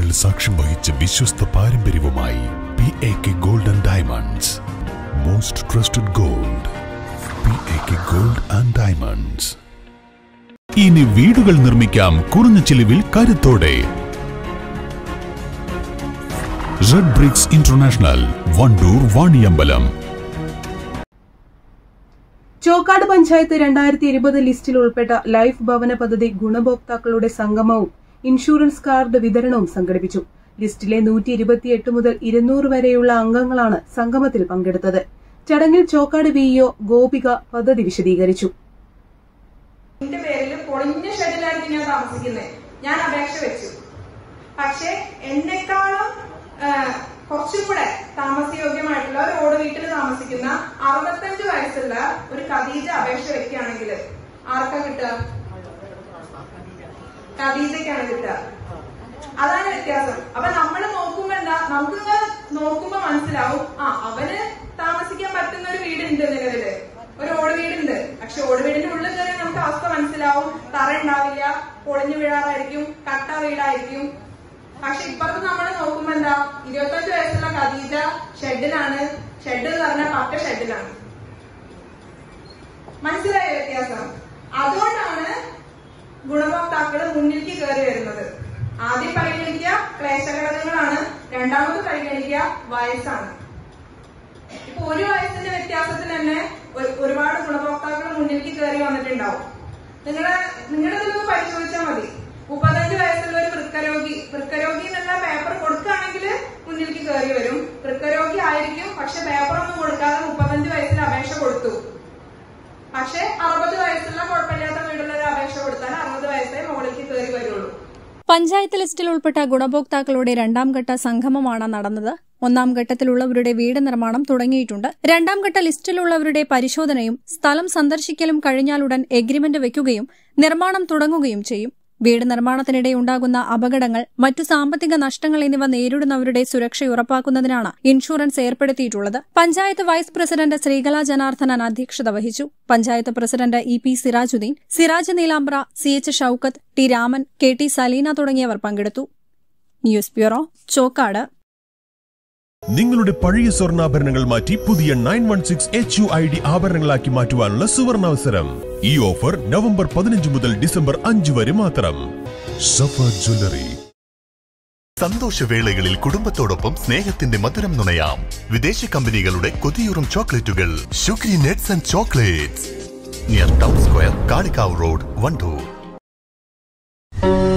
പതിറ്റാണ്ടുകൾ സാക്ഷ്യം വഹിച്ച വിശ്വസ്ത പാരമ്പര്യവുമായി P A K gold and diamonds most trusted gold P A K gold and diamonds ഇനി വീടുകൾ നിർമ്മിക്കാം കുറഞ്ഞ ചിലവിൽ കരുത്തോടെ red bricks international Wandoor Vaniyambalam Chokkad panchayat രണ്ടായിരത്തി ഇരുപത് ലിസ്റ്റിൽ ഉൾപ്പെട്ട ലൈഫ് ഭവന പദ്ധതി ഗുണഭോക്താക്കളുടെ സംഗമവും ഇൻഷുറൻസ് കാർഡ് വിതരണവും സംഘടിപ്പിച്ചു ലിസ്റ്റിലെ നൂറ്റി ഇരുപത്തിയെട്ട് മുതൽ ഇരുന്നൂറ് വരെയുള്ള അംഗങ്ങളാണ് സംഗമത്തിൽ പങ്കെടുത്തത് ചടങ്ങിൽ ചോക്കാട് വിഇഒ ഗോപിക പദ്ധതി വിശദീകരിച്ചു എന്റെ പേരിൽ പൊളിഞ്ഞ ഷെഡിലായിരിക്കും ഞാൻ താമസിക്കുന്നത് ഞാൻ അപേക്ഷ വെച്ചു പക്ഷെ എന്നെക്കാളും ആ, കുറച്ചും കൂടെ താമസയോഗ്യമായിട്ടുള്ള ഒരു ഓട് വീട്ടിൽ താമസിക്കുന്ന അറുപത്തഞ്ച് വയസ്സുള്ള ഒരു ഖദീജ അപേക്ഷ വെക്കുകയാണെങ്കിൽ ആർക്കാ കിട്ടുക ഖദീജയ്ക്കാണ് കിട്ടുക അതാണ് വ്യത്യാസം അപ്പൊ നമ്മൾ നോക്കുമ്പോ എന്താ നമുക്ക് നോക്കുമ്പോ മനസ്സിലാവും ആ അവന് താമസിക്കാൻ പറ്റുന്ന ഒരു വീടുണ്ട് നിലവില് ഒരു ഓട് വീടുണ്ട് പക്ഷെ ഓട് വീടിന്റെ ഉള്ളിൽ കയറി നമുക്ക് അവസ്ഥ മനസ്സിലാവും തറ ഉണ്ടാവില്ല പൊളിഞ്ഞു വീഴാറായിരിക്കും കട്ട വീടായിരിക്കും പക്ഷെ ഇപ്പുറത്ത് നമ്മൾ നോക്കുമ്പോ എന്താ ഇരുപത്തഞ്ച് വയസ്സുള്ള ഖദീജ ഷെഡിലാണ് ഷെഡ് എന്ന് പറഞ്ഞാൽ പക്ക ഷെഡിലാണ് മനസ്സിലായ വ്യത്യാസം അതുകൊണ്ടാണ് ഗുണഭോക്താക്കൾ മുന്നിലേക്ക് കയറി വരുന്നത് ആദ്യം പരിഗണിക്കുക ക്ലേശഘടകങ്ങളാണ് രണ്ടാമത് പരിഗണിക്കുക വയസ്സാണ് ഇപ്പൊ ഒരു വയസ്സിന്റെ വ്യത്യാസത്തിൽ തന്നെ ഒരു- ഒരുപാട് ഗുണഭോക്താക്കൾ മുന്നിലേക്ക് കയറി വന്നിട്ടുണ്ടാവും നിങ്ങളെ നിങ്ങളുടെ ഇതൊന്ന് പരിശോധിച്ചാൽ മതി മുപ്പത്തഞ്ച് വയസ്സുള്ള ഒരു വൃക്കരോഗി വൃക്കരോഗി എന്നുള്ള പേപ്പർ കൊടുക്കുകയാണെങ്കിൽ മുന്നിലേക്ക് കയറി വരും വൃക്കരോഗി ആയിരിക്കും പക്ഷെ പേപ്പർ ഒന്നും കൊടുക്കാതെ മുപ്പത്തഞ്ച് വയസ്സിൽ അപേക്ഷ കൊടുത്തു പക്ഷെ അറുപത് വയസ്സുള്ള കുഴപ്പമില്ലാത്ത വീടുള്ള ഒരു അപേക്ഷ കൊടുത്താൽ അറുപത് വയസ്സേ മുകളിലേക്ക് കയറി വരുള്ളൂ പഞ്ചായത്ത് ലിസ്റ്റിൽ ഉൾപ്പെട്ട ഗുണഭോക്താക്കളുടെ രണ്ടാം ഘട്ട സംഗമമാണ് നടന്നത് ഒന്നാം ഘട്ടത്തിലുള്ളവരുടെ വീട് നിർമ്മാണം തുടങ്ങിയിട്ടുണ്ട് രണ്ടാം ഘട്ട ലിസ്റ്റിലുള്ളവരുടെ പരിശോധനയും സ്ഥലം സന്ദർശിക്കലും കഴിഞ്ഞാലുടൻ എഗ്രിമെന്റ് വയ്ക്കുകയും നിർമ്മാണം തുടങ്ങുകയും ചെയ്യും വീട് നിർമ്മാണത്തിനിടെ ഉണ്ടാകുന്ന അപകടങ്ങൾ മറ്റു സാമ്പത്തിക നഷ്ടങ്ങൾ എന്നിവ നേരിടുന്നവരുടെ സുരക്ഷ ഉറപ്പാക്കുന്നതിനാണ് ഇൻഷുറൻസ് ഏർപ്പെടുത്തിയിട്ടുള്ളത് പഞ്ചായത്ത് വൈസ് പ്രസിഡന്റ് ശ്രീകല ജനാർദ്ദനൻ അധ്യക്ഷത വഹിച്ചു panchayat president E P Sirajuddin Siraj Neelambra C H Shoukath T Raman K T Salina തുടങ്ങിയവർ പങ്കെടുത്തു ന്യൂസ് ബ്യൂറോ ചോക്കാട് നിങ്ങളുടെ പഴയ സ്വർണ്ണാഭരണങ്ങൾ മാറ്റി പുതിയ nine one six H U I D ആഭരണങ്ങളാക്കി മാറ്റുവാനുള്ള സുവർണാവസരം ഈ ഓഫർ നവംബർ പതിനഞ്ച് മുതൽ ഡിസംബർ അഞ്ച് വരെ മാത്രം സഫ ജ്വല്ലറി സന്തോഷവേളകളിൽ കുടുംബത്തോടൊപ്പം സ്നേഹത്തിന്റെ മധുരം നുണയാം വിദേശ കമ്പനികളുടെ കൊതിയൂറും ചോക്ലേറ്റുകൾ sugary nets and chocolates near town square Kalikavu road Wandoor